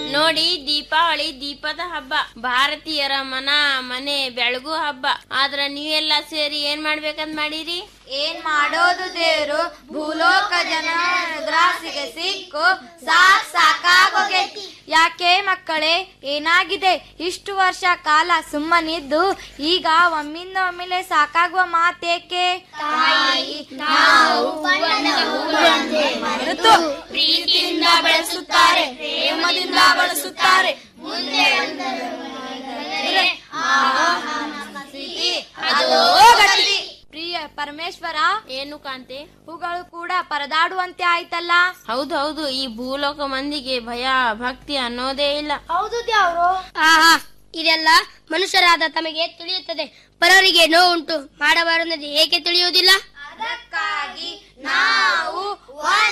ನೋಡಿ ದೀಪಾವಳಿ ದೀಪದ ಹಬ್ಬ ಭಾರತೀಯರ ಮನ ಮನೆ ಬೆಳಗು ಹಬ್ಬ ಆದ್ರ ನೀವೆಲ್ಲ ಸೇರಿ ಏನ್ ಮಾಡ್ಬೇಕಂತ ಮಾಡಿರಿ ಏನ್ ಮಾಡೋದು ದೇವ್ರು ಭೂಲೋಕ ಜನ ಗ್ರಾಸಿಗೆ ಸಿಕ್ಕು ಸಾಕ್ ಸಾಕಾಗೋಗೈತಿ ಯಾಕೆ ಮಕ್ಕಳೇ ಏನಾಗಿದೆ ಇಷ್ಟು ವರ್ಷ ಕಾಲ ಸುಮ್ಮನಿದ್ದು ಈಗ ಒಮ್ಮಿಂದ ಒಮ್ಮೆಲೆ ಸಾಕಾಗುವ ಮಾತೇಕೆ ಮರೆತು ಪ್ರೀತಿಯಿಂದ ಬೆಳೆಸುತ್ತಾರೆ ಪ್ರೇಮದಿಂದ ಬಳಸುತ್ತಾರೆ ಮುಂದೆ ಪ್ರಿಯ ಪರಮೇಶ್ವರ ಏನು ಕಾಂತೆ ಹೂಗಳು ಕೂಡ ಪರದಾಡುವಂತೆ ಆಯ್ತಲ್ಲ ಹೌದು ಹೌದು ಈ ಭೂಲೋಕ ಮಂದಿಗೆ ಭಯ ಭಕ್ತಿ ಅನ್ನೋದೇ ಇಲ್ಲ ಹೌದು ದ್ಯಾವ್ರು ಆಹಾ ಇದೆಲ್ಲ ಮನುಷ್ಯರಾದ ತಮಗೆ ತಿಳಿಯುತ್ತದೆ ಪರರಿಗೆ ನೋವುಂಟು ಮಾಡಬಾರದು ಏಕೆ ತಿಳಿಯುವುದಿಲ್ಲ ಅದಕ್ಕಾಗಿ ನಾವು